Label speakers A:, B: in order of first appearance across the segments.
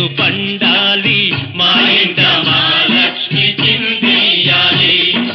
A: పండాలి మా ఇంట మహాలక్ష్మి చిందేయాలి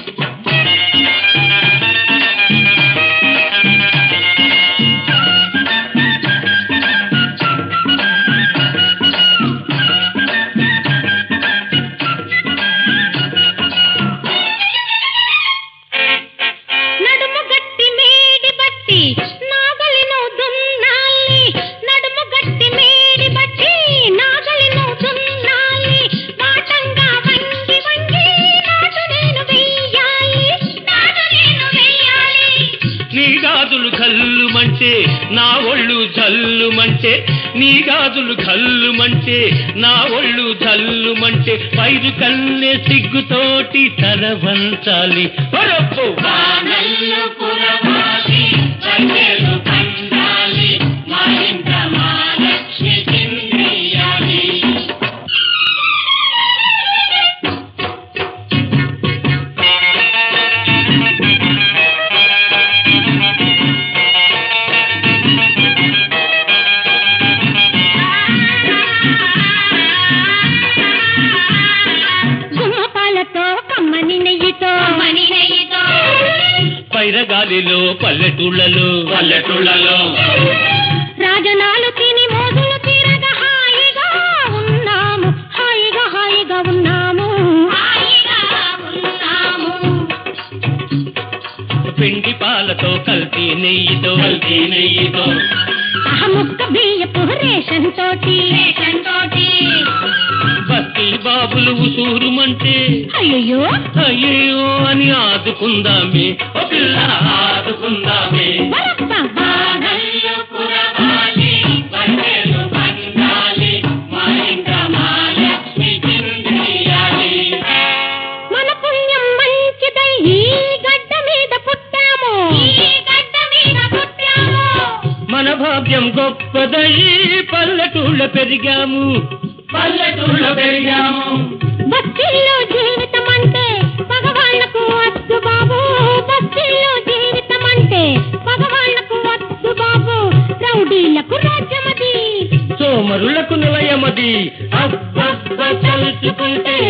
B: నడుము గట్టి మేడి బట్టి నాగలిను దున్నాలి నడుము గట్టి మేడి బట్టి నాగలిను దున్నాలి వాటంగా వంగి వంగి నాటు నేను వెయ్యాలి నాటు నేను వెయ్యాలి
A: నీ గాజులు కల్లుమంటే నా ఒళ్ళు జల్లుమంటే నీ గాజులు కల్లుమంటే నా ఒళ్ళు జల్లుమంటే పైరు కల్లే సిగ్గుతోటి తల వంచాలి ఒరప్పు
B: వానల్లు కురవాలి వన్నెలు పండాలి మా ఇంట మహాలక్ష్మి చిందేయాలి గుమ్మపాలతో కమ్మని నెయ్యితో కమ్మని నెయ్యితో
A: పైరగాలిలో పల్లెటూళ్ళలో పల్లెటూళ్ళలో
B: రాజనాలు తిని మోజులు తీరగా హాయిగా ఉన్నాము హాయిగా హాయిగా ఉన్నాము హాయిగా ఉన్నాము
A: పిండి పాలతో కల్తీ నెయ్యితో కల్తీ నెయ్యితో
B: ఆ ముక్క బియ్యపు రేషన్ తోటి రేషన్ తోటి
A: బస్తీ బాబులు ఉసూరుమంటే
B: అయ్యో
A: అయ్యో అని ఆదుకుందామే ఓ పిల్ల ఆదుకుందామే
B: వరప్ప
A: వానల్లు కురవాలి, వన్నెలు పండాలి, మా ఇంట మహాలక్ష్మి చిందేయాలి.
B: మన పుణ్యం మంచిదై ఈ గడ్డ మీద పుట్టాము ఈ గడ్డ మీద పుట్టాము
A: మన భాగ్యం గొప్పదై పల్లెటూళ్ళ పెరిగాము పల్లెటూళ్ళ పెరిగాము
B: బస్తీల్లో జీవితం అంటే మగవాళ్లకు వద్దు బాబు బస్తీల్లో జీవితం అంటే మగవాళ్లకు వద్దు బాబు రౌడీలకు రాజ్యమది
A: సోమరులకు నిలయమది అబ్బబ్బ తలుచుకుంటే